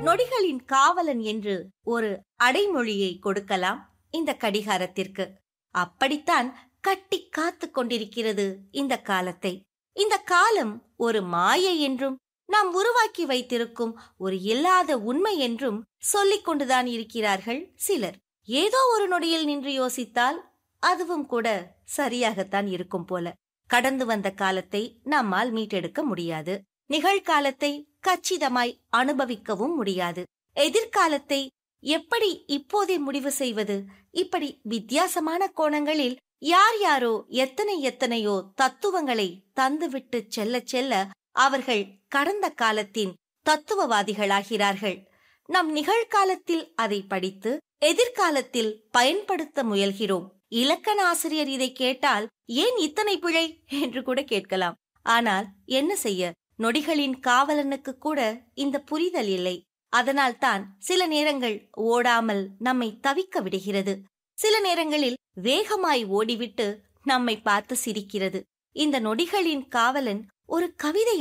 நொடிகளின் காவலன் என்று ஒரு அடைமொழியை கொடுக்கலாம் இந்த கடிகாரத்திற்கு அப்படித்தான் கட்டி காத்து கொண்டிருக்கிறது இந்த காலத்தை இந்த காலம் ஒரு மாயை என்றும் நாம் உருவாக்கி வைத்திருக்கும் ஒரு இல்லாத உண்மை என்றும் சொல்லிக் கொண்டுதான் இருக்கிறார்கள் சிலர் ஏதோ ஒரு நொடியில் நின்று யோசித்தால் அதுவும் கூட சரியாகத்தான் இருக்கும் போல கடந்து வந்த காலத்தை நம்மால் மீட்டெடுக்க முடியாது நிகழ்காலத்தை கச்சிதமாய் அனுபவிக்கவும் முடியாது எதிர்காலத்தை எப்படி இப்போதே முடிவு செய்வது இப்படி வித்தியாசமான கோணங்களில் யார் யாரோ எத்தனை எத்தனையோ தத்துவங்களை தந்துவிட்டு செல்ல செல்ல அவர்கள் கடந்த காலத்தின் தத்துவவாதிகளாகிறார்கள் நம் நிகழ்காலத்தில் அதை படித்து எதிர்காலத்தில் பயன்படுத்த முயல்கிறோம் இலக்கண ஆசிரியர் இதை கேட்டால் ஏன் இத்தனை பிழை என்று கூட கேட்கலாம் ஆனால் என்ன செய்ய நொடிகளின் காவலனுக்கு கூட இந்த புரிதல் இல்லை அதனால்தான் சில நேரங்கள் ஓடாமல் நம்மை தவிக்க விடுகிறது சில நேரங்களில் வேகமாய் ஓடிவிட்டு நம்மை பார்த்து சிரிக்கிறது இந்த நொடிகளின் காவலன் ஒரு கவிதை